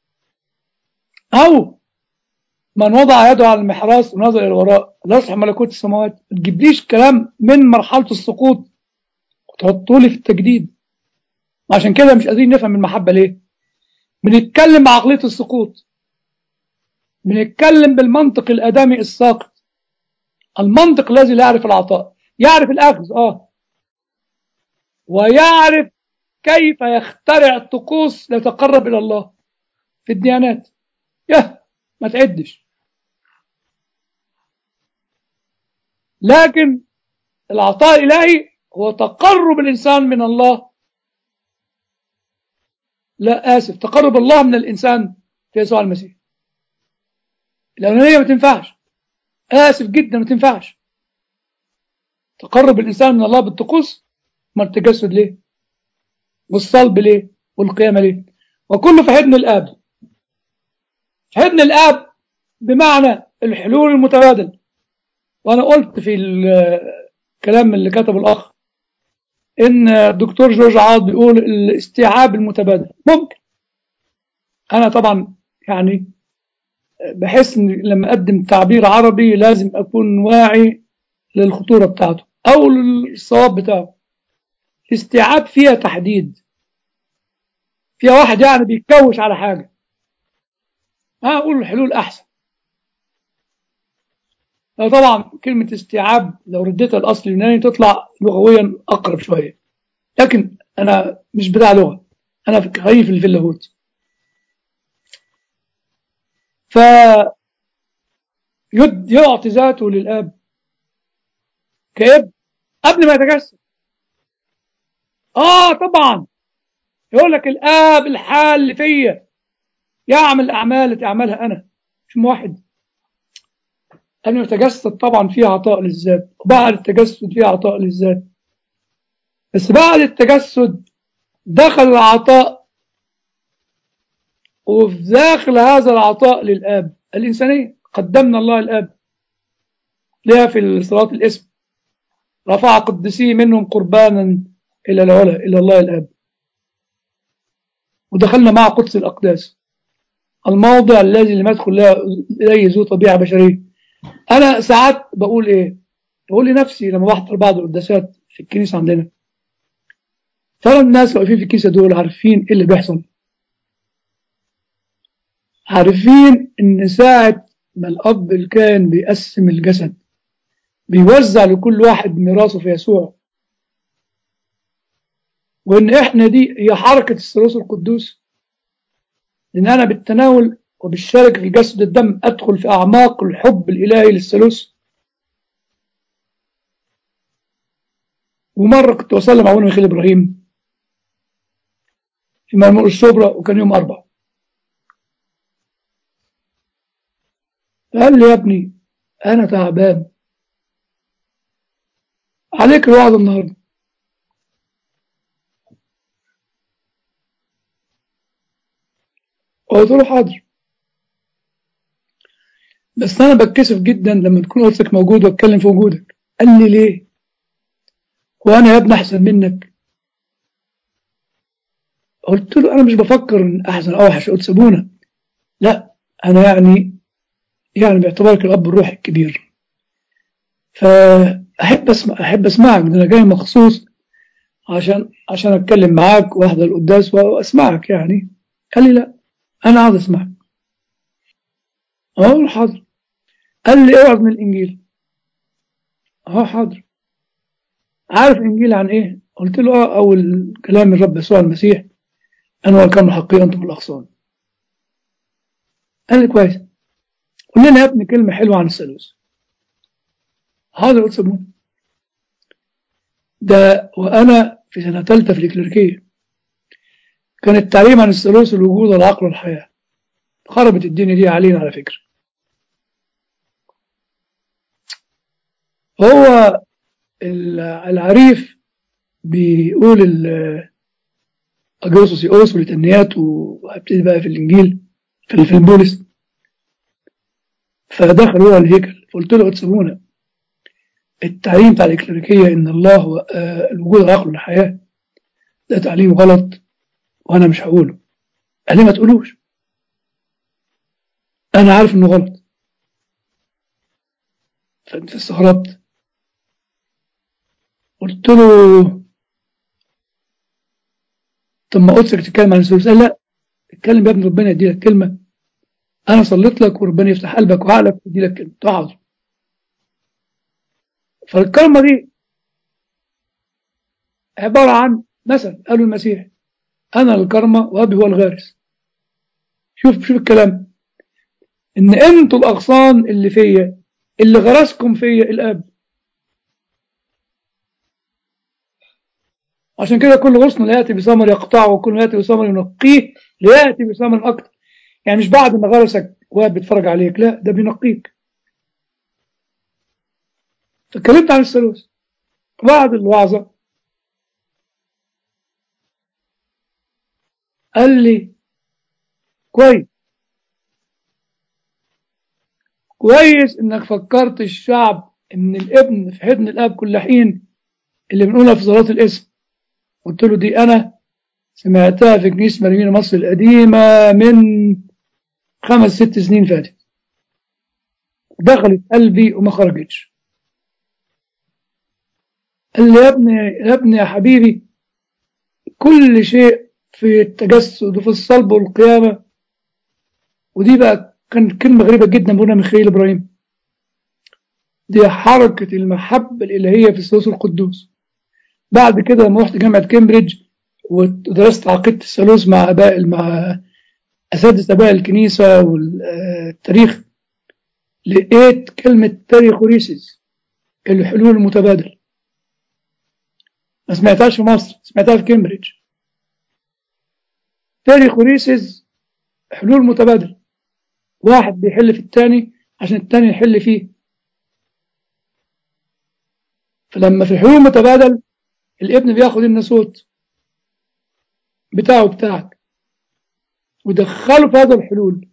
أو من وضع يده على المحراس ونظر إلى الوراء لا يصلح ملكوت السماوات ما تجيبليش كلام من مرحلة السقوط وتحطه لي في التجديد عشان كده مش قادرين نفهم المحبة ليه بنتكلم بعقلية السقوط بنتكلم بالمنطق الآدمي الساقط المنطق الذي لا يعرف العطاء يعرف الأخذ آه ويعرف كيف يخترع الطقوس ليتقرب إلى الله في الديانات يا ما تعدش لكن العطاء الإلهي هو تقرب الإنسان من الله لا آسف تقرب الله من الإنسان في يسوع المسيح الأولانية ما تنفعش آسف جدا ما تنفعش تقرب الإنسان من الله بالطقوس ما التجسد ليه والصلب ليه والقيامة ليه وكله في حضن الآب في حضن الآب بمعنى الحلول المتبادل وأنا قلت في الكلام اللي كتبه الأخ إن الدكتور جورج عاض بيقول الاستيعاب المتبادل ممكن أنا طبعا يعني بحس ان لما اقدم تعبير عربي لازم اكون واعي للخطوره بتاعته او للصواب بتاعه استيعاب فيها تحديد فيها واحد يعني بيتكوش على حاجه ها اقول الحلول احسن طبعا كلمة استيعاب لو رديتها الأصل اليوناني تطلع لغويا أقرب شوية لكن أنا مش بتاع لغة أنا خريف في اللاهوت ف يعطي ذاته للاب كاب قبل ما يتجسد اه طبعا يقول لك الاب الحال اللي فيا يعمل الاعمال التي اعملها انا مش موحد قبل ما يتجسد طبعا في عطاء للذات وبعد التجسد في عطاء للذات بس بعد التجسد دخل العطاء وفي داخل هذا العطاء للآب الإنسانية قدمنا الله الآب لها في صلاة الاسم رفع قدسيه منهم قربانا إلى العلا إلى الله الآب ودخلنا مع قدس الأقداس الموضع الذي لم يدخل إليه ذو طبيعة بشرية أنا ساعات بقول إيه بقول لنفسي لما بحضر بعض القداسات في الكنيسة عندنا ترى الناس اللي واقفين في الكنيسة دول عارفين إيه اللي بيحصل عارفين ان ساعة ما الأب اللي كان بيقسم الجسد بيوزع لكل واحد ميراثه في يسوع وإن إحنا دي هي حركة الثالوث القدوس إن أنا بالتناول وبالشركة في جسد الدم أدخل في أعماق الحب الإلهي للثالوث ومرة كنت وصلنا مع أبونا ميخائيل إبراهيم في مرمور الشبرا وكان يوم أربع قال لي يا ابني أنا تعبان عليك الوعظ النهارده قلت له حاضر بس انا بتكسف جدا لما تكون قدسك موجود واتكلم في وجودك قال لي ليه وانا يا ابني احسن منك قلت له انا مش بفكر ان احسن او اوحش قلت سيبونا لا انا يعني يعني باعتبارك الاب الروحي الكبير فاحب اسمع احب اسمعك ده انا جاي مخصوص عشان عشان اتكلم معاك واحضر القداس واسمعك يعني قال لي لا انا عاوز اسمعك اه حاضر قال لي اوعظ من الانجيل اه حاضر عارف الانجيل عن ايه قلت له اه اول كلام الرب يسوع المسيح انا والكلام الحقيقي انتم الاغصان قال لي كويس قول لنا يا ابني كلمه حلوه عن الثالوث حاضر قلت سمون ده وانا في سنه ثالثه في الكليركيه كان التعليم عن الثالوث الوجود والعقل والحياه خربت الدنيا دي علينا على فكره هو العريف بيقول أجوسوس يقوس والتنيات وهبتدي بقى في الإنجيل في البولس فدخل هو الهيكل فقلت له تسيبونا التعليم بتاع الإكليريكية إن الله هو الوجود العقل والحياة ده تعليم غلط وأنا مش هقوله قال لي ما تقولوش أنا عارف إنه غلط فأنت استغربت قلت له طب ما قدسك تتكلم عن الثالوث قال لا اتكلم يا ابن ربنا يدي لك كلمه انا صليت لك وربنا يفتح قلبك وعقلك ويدي لك كلمه تقعد فالكلمه دي عباره عن مثل قالوا المسيح انا الكرمه وابي هو الغارس شوف شوف الكلام ان انتوا الاغصان اللي فيا اللي غرسكم فيا الاب عشان كده كل غصن لا يأتي بثمر يقطعه وكل يأتي بثمر ينقيه ليأتي بثمر أكتر يعني مش بعد ما غرسك واد بيتفرج عليك لا ده بينقيك فاتكلمت عن الثالوث بعد الوعظة قال لي كويس كويس انك فكرت الشعب ان الابن في حضن الاب كل حين اللي بنقولها في صلاة الاسم قلت له دي أنا سمعتها في كنيسة مريمين مصر القديمة من خمس ست سنين فاتت دخلت قلبي وما خرجتش قال لي يا ابني يا ابني يا حبيبي كل شيء في التجسد وفي الصلب والقيامة ودي بقى كانت كلمة غريبة جدا بقولها ميخائيل إبراهيم دي حركة المحبة الإلهية في الثالوث القدوس بعد كده لما رحت جامعة كامبريدج ودرست عقيدة الثالوث مع آباء مع أساتذة آباء الكنيسة والتاريخ لقيت كلمة تاريخوريسيس الحلول المتبادل ما سمعتهاش في مصر سمعتها في كامبريدج تاريخوريسيس حلول متبادل واحد بيحل في الثاني عشان الثاني يحل فيه فلما في حلول متبادل الابن بياخد الناسوت بتاعه بتاعك ودخله في هذا الحلول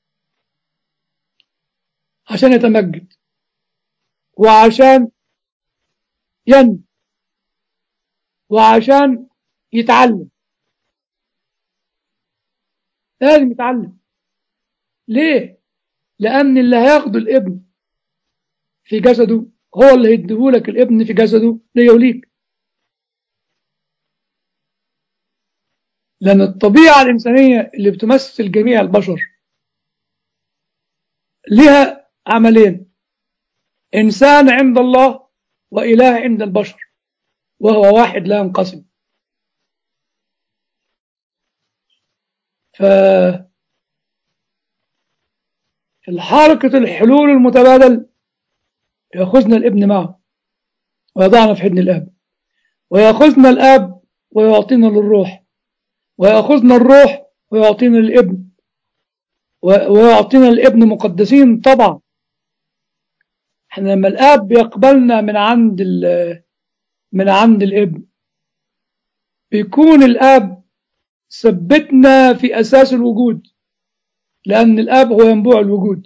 عشان يتمجد وعشان ين وعشان يتعلم لازم يتعلم ليه لأن اللي هياخده الابن في جسده هو اللي هيديهولك الابن في جسده ليا وليك لأن الطبيعة الإنسانية اللي بتمثل جميع البشر لها عملين إنسان عند الله وإله عند البشر وهو واحد لا ينقسم ف الحركة الحلول المتبادل يأخذنا الابن معه ويضعنا في حضن الآب ويأخذنا الآب ويعطينا للروح ويأخذنا الروح ويعطينا الابن ويعطينا الابن مقدسين طبعا احنا لما الاب يقبلنا من عند من عند الابن بيكون الاب ثبتنا في اساس الوجود لان الاب هو ينبوع الوجود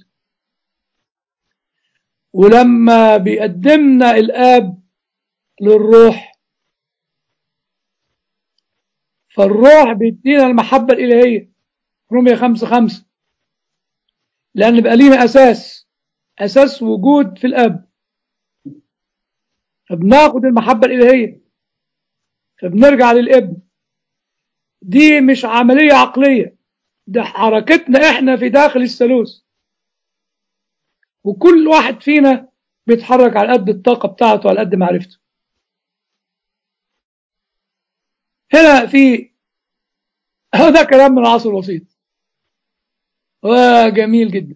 ولما بيقدمنا الاب للروح فالروح بيدينا المحبة الإلهية رومية خمسة خمسة لأن بقى لينا أساس أساس وجود في الأب فبناخد المحبة الإلهية فبنرجع للابن دي مش عملية عقلية ده حركتنا احنا في داخل الثالوث وكل واحد فينا بيتحرك على قد الطاقة بتاعته على قد معرفته هنا في هذا كلام من العصر الوسيط وجميل جدا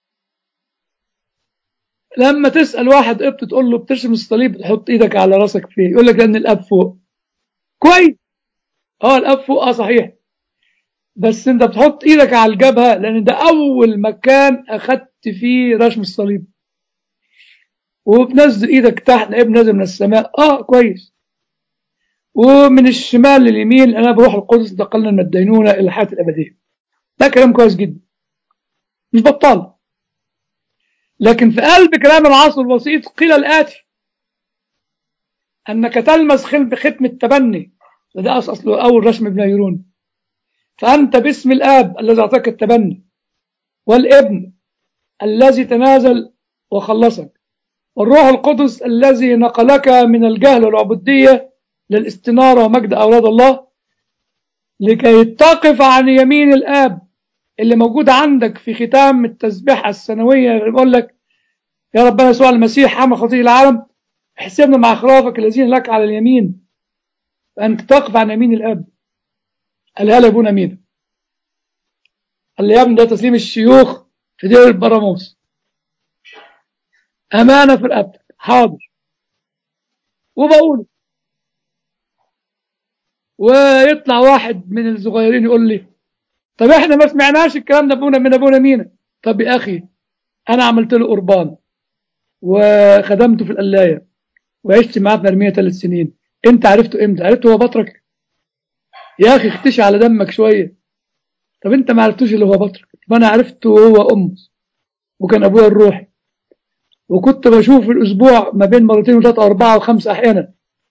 لما تسأل واحد قبط تقول له بترسم الصليب تحط ايدك على راسك فيه يقول لك لان الاب فوق كويس اه الاب فوق اه صحيح بس انت بتحط ايدك على الجبهة لان ده اول مكان اخدت فيه رسم الصليب وبنزل ايدك تحت ابن نازل من السماء اه كويس ومن الشمال لليمين انا بروح القدس انتقلنا من الدينونه الى الحياه الابديه ده كلام كويس جدا مش بطال لكن في قلب كلام العصر البسيط قيل الاتي انك تلمس ختم التبني ده اصله اول رسم ابن يرون فانت باسم الاب الذي اعطاك التبني والابن الذي تنازل وخلصك والروح القدس الذي نقلك من الجهل والعبوديه للاستنارة ومجد أولاد الله لكي تقف عن يمين الآب اللي موجود عندك في ختام التسبيحة السنوية اللي بيقول لك يا ربنا يسوع المسيح حمل خطية العالم احسبنا مع خرافك الذين لك على اليمين فأنت تقف عن يمين الآب قالها لي أبونا مين قال لي يا ابني ده تسليم الشيوخ في دير البراموس أمانة في رقبتك حاضر وبقول ويطلع واحد من الصغيرين يقول لي طب احنا ما سمعناش الكلام ده ابونا من ابونا مينا طب يا اخي انا عملت له قربان وخدمته في القلايه وعشت معاه في مرميه ثلاث سنين انت عرفته امتى عرفته هو بطرك يا اخي اختشي على دمك شويه طب انت ما عرفتوش اللي هو بطرك طب انا عرفته وهو ام وكان ابويا الروحي وكنت بشوف في الاسبوع ما بين مرتين وثلاثه واربعه وخمسه احيانا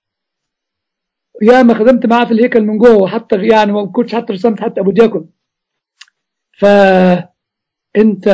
يا ما خدمت معاه في الهيكل من جوه وحتى يعني ما كنتش حتى رسمت حتى ابو دياكون فانت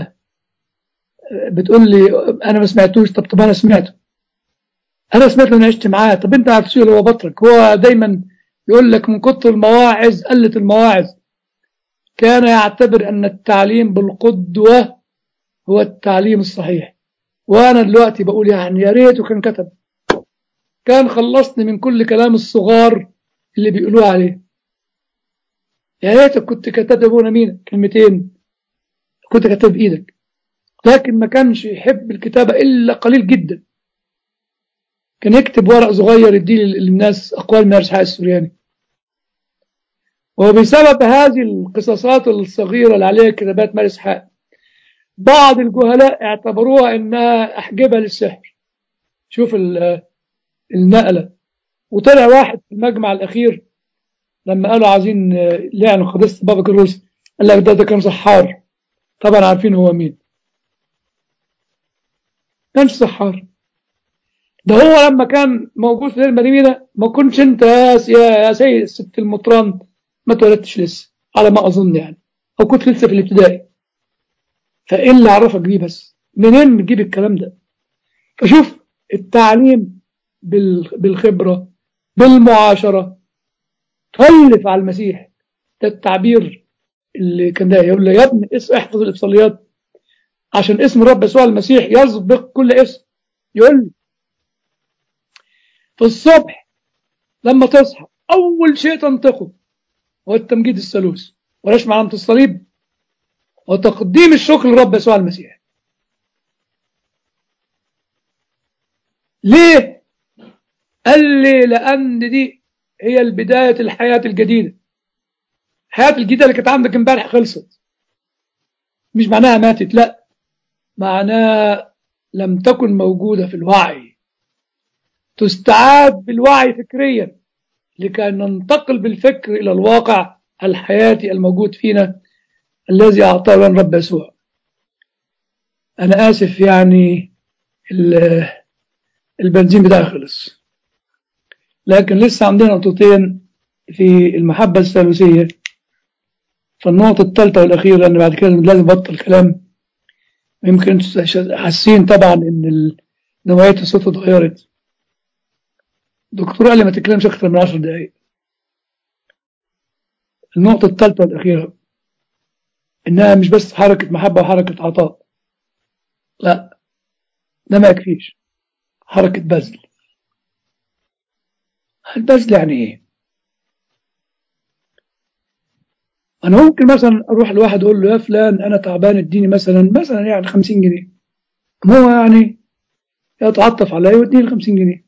بتقول لي انا ما سمعتوش طب طب انا سمعته انا سمعت لما عشت معاه طب انت عارف اللي هو بطرك هو دايما يقول لك من كتر المواعظ قلت المواعظ كان يعتبر ان التعليم بالقدوه هو التعليم الصحيح وانا دلوقتي بقول يعني يا ريته كان كتب كان خلصني من كل كلام الصغار اللي بيقولوه عليه يا ريتك كنت كتبت ابونا مين كلمتين كنت كتب بايدك لكن ما كانش يحب الكتابة إلا قليل جدا كان يكتب ورق صغير يديه للناس أقوال من إسحاق السورياني وبسبب هذه القصصات الصغيرة اللي عليها كتابات مال إسحاق بعض الجهلاء اعتبروها إنها أحجبة للسحر شوف النقلة وطلع واحد في المجمع الأخير لما قالوا عايزين لعنوا قداسة بابا كروس قال لك ده ده كان سحار طبعا عارفين هو مين كانش سحار ده هو لما كان موجود في المدينة ما كنتش انت يا سيد ست المطران ما اتولدتش لسه على ما اظن يعني او كنت لسه في الابتدائي فايه اللي عرفك بيه بس منين بتجيب الكلام ده فشوف التعليم بالخبرة بالمعاشرة تخلف على المسيح ده التعبير اللي كان ده يقول له يا ابني احفظ الإفصاليات عشان اسم الرب يسوع المسيح يسبق كل اسم يقول لي في الصبح لما تصحى أول شيء تنطقه هو التمجيد الثالوث ولاش علامة الصليب وتقديم الشكر للرب يسوع المسيح ليه؟ قال لي لأن دي هي البداية الحياة الجديدة الحياة الجديدة اللي كانت عندك امبارح خلصت مش معناها ماتت لا معناها لم تكن موجودة في الوعي تستعاد بالوعي فكريا لكي ننتقل بالفكر إلى الواقع الحياتي الموجود فينا الذي أعطاه لنا رب يسوع أنا آسف يعني البنزين بتاعي خلص لكن لسه عندنا نقطتين في المحبة الثالوثية فالنقطة الثالثة والأخيرة لأن بعد كده لازم أبطل كلام يمكن حاسين طبعا إن نوعية الصوت اتغيرت الدكتور قال لي ما تتكلمش أكثر من 10 دقايق النقطة الثالثة والأخيرة إنها مش بس حركة محبة وحركة عطاء لا ده ما يكفيش حركة بذل البذل يعني إيه؟ أنا ممكن مثلا أروح لواحد أقول له يا فلان أنا تعبان اديني مثلا مثلا يعني 50 جنيه هو يعني يتعطف عليا ويديني 50 جنيه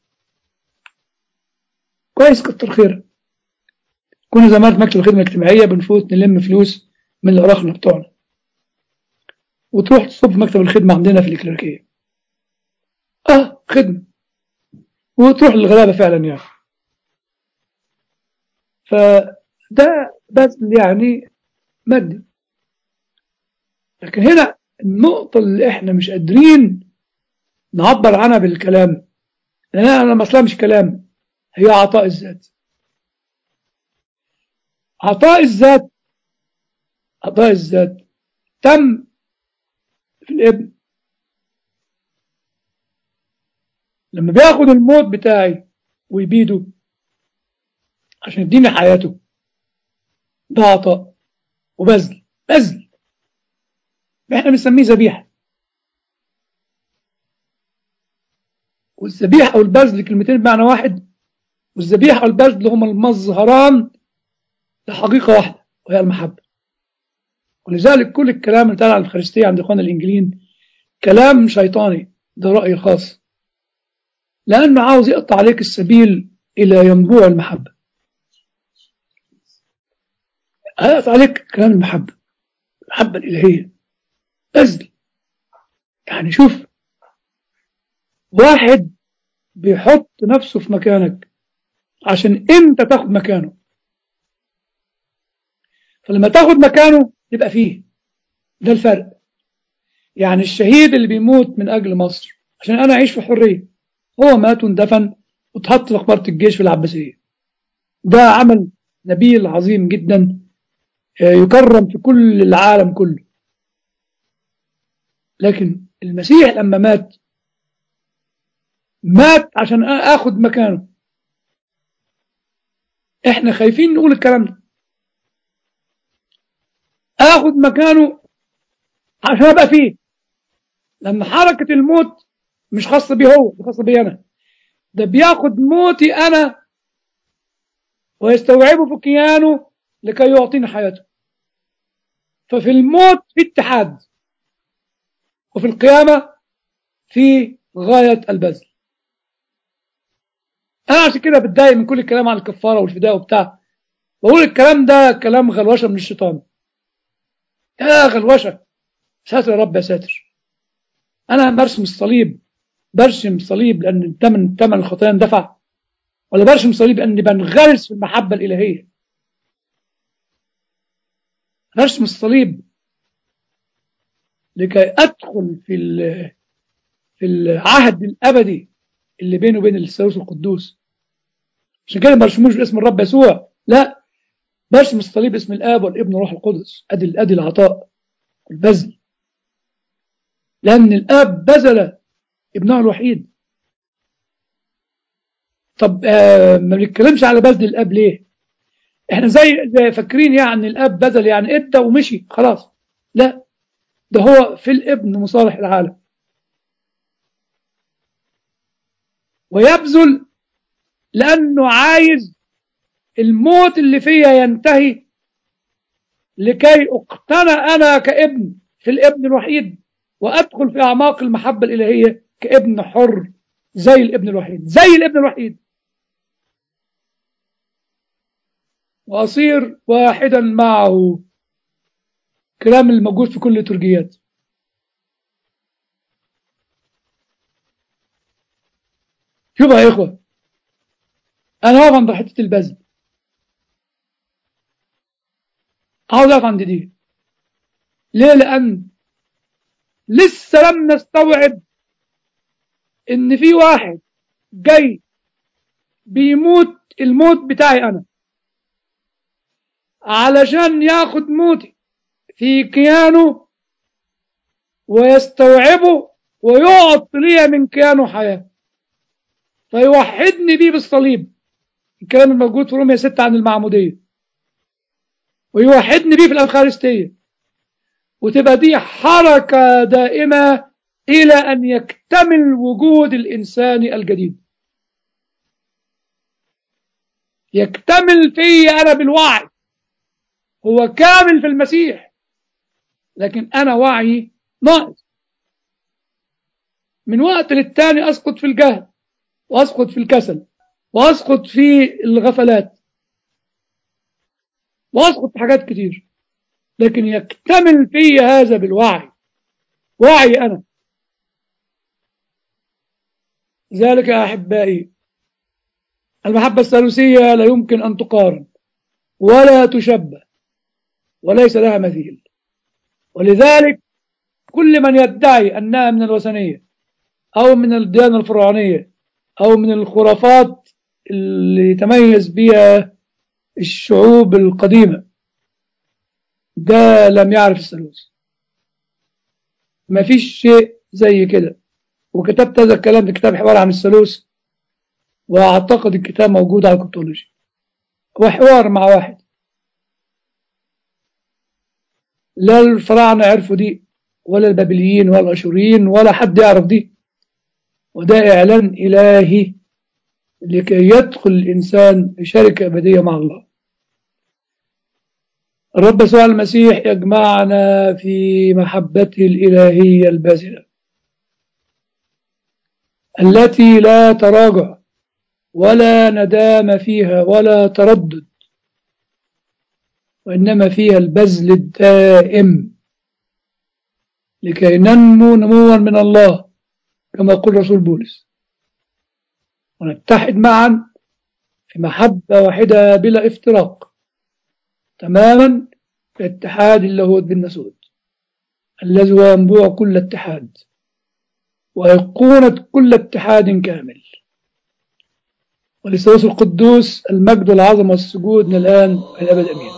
كويس كتر خيرك كنا زمان في مكتب الخدمة الاجتماعية بنفوت نلم فلوس من الأراخنة بتوعنا وتروح تصب في مكتب الخدمة عندنا في الإكليريكية اه خدمة وتروح للغلابة فعلا يعني فده بس يعني مادي لكن هنا النقطة اللي احنا مش قادرين نعبر عنها بالكلام لأن أنا مثلا مش كلام هي عطاء الذات عطاء الذات عطاء الذات تم في الابن لما بياخد الموت بتاعي ويبيده عشان يديني حياته ده عطاء وبذل بذل احنا بنسميه ذبيحه والذبيحه او البذل كلمتين بمعنى واحد والذبيحه والبذل هما المظهران لحقيقه واحده وهي المحبه ولذلك كل الكلام اللي طالع عن الخريستيه عند اخواننا الانجليين كلام شيطاني ده رايي الخاص لانه عاوز يقطع عليك السبيل الى ينبوع المحبه هيقطع عليك كلام المحبه المحبه الالهيه بذل يعني شوف واحد بيحط نفسه في مكانك عشان انت تاخد مكانه فلما تاخد مكانه يبقى فيه ده الفرق يعني الشهيد اللي بيموت من اجل مصر عشان انا اعيش في حريه هو مات واندفن واتحط في مقبره الجيش في العباسيه ده عمل نبيل عظيم جدا يكرم في كل العالم كله لكن المسيح لما مات مات عشان اخد مكانه احنا خايفين نقول الكلام ده اخد مكانه عشان ابقى فيه لما حركة الموت مش خاصة بيه هو خاصة بي انا ده بياخد موتي انا ويستوعبه في كيانه لكي يعطيني حياته ففي الموت في اتحاد وفي القيامة في غاية البذل أنا عشان كده بتضايق من كل الكلام عن الكفارة والفداء وبتاع بقول الكلام ده كلام غلوشة من الشيطان يا غلوشة ساتر يا رب يا ساتر أنا برسم الصليب برسم صليب لأن الثمن ثمن الخطايا اندفع ولا برسم صليب لأني بنغرس في المحبة الإلهية رسم الصليب لكي أدخل في في العهد الأبدي اللي بينه وبين الثالوث القدوس عشان كده ما برسموش باسم الرب يسوع لا برسم الصليب باسم الآب والابن والروح القدس أدي أدي العطاء البذل لأن الآب بذل ابنه الوحيد طب آه ما بنتكلمش على بذل الآب ليه؟ احنا زي, زي فاكرين يعني الاب بذل يعني ادى ومشي خلاص لا ده هو في الابن مصالح العالم ويبذل لأنه عايز الموت اللي فيا ينتهي لكي اقتنع أنا كابن في الابن الوحيد وأدخل في أعماق المحبة الإلهية كابن حر زي الابن الوحيد زي الابن الوحيد وأصير واحدا معه كلام الموجود في كل الترجيات شوف يا إخوة أنا واقف عند حتة البذل عاوز أقف عند دي ليه لأن لسه لم نستوعب إن في واحد جاي بيموت الموت بتاعي أنا علشان ياخد موتي في كيانه ويستوعبه ويعطي لي من كيانه حياة فيوحدني بيه بالصليب الكلام الموجود في رومية 6 عن المعمودية ويوحدني بيه في الأنخارستية وتبقى دي حركة دائمة إلى أن يكتمل وجود الإنسان الجديد يكتمل في أنا بالوعي هو كامل في المسيح لكن أنا وعي ناقص من وقت للتاني أسقط في الجهل وأسقط في الكسل وأسقط في الغفلات وأسقط في حاجات كتير لكن يكتمل في هذا بالوعي وعي أنا ذلك يا أحبائي المحبة الثالوثية لا يمكن أن تقارن ولا تشبه وليس لها مثيل ولذلك كل من يدعي أنها من الوثنية أو من الديانة الفرعونية أو من الخرافات اللي تميز بها الشعوب القديمة ده لم يعرف الثالوث ما فيش شيء زي كده وكتبت هذا الكلام في كتاب حوار عن الثالوث واعتقد الكتاب موجود على الكتولوجي هو حوار مع واحد لا الفراعنة عرفوا دي ولا البابليين ولا الأشوريين ولا حد يعرف دي وده إعلان إلهي لكي يدخل الإنسان في شركة أبدية مع الله الرب يسوع المسيح يجمعنا في محبته الإلهية البازلة التي لا تراجع ولا ندام فيها ولا تردد وإنما فيها البذل الدائم لكي ننمو نموا من الله كما يقول رسول بولس ونتحد معا في محبة واحدة بلا افتراق تماما كاتحاد اللاهوت بالنسوت الذي هو ينبوع كل اتحاد وأيقونة كل اتحاد كامل ولثالوث القدوس المجد والعظمة والسجود من الآن والأبد أمين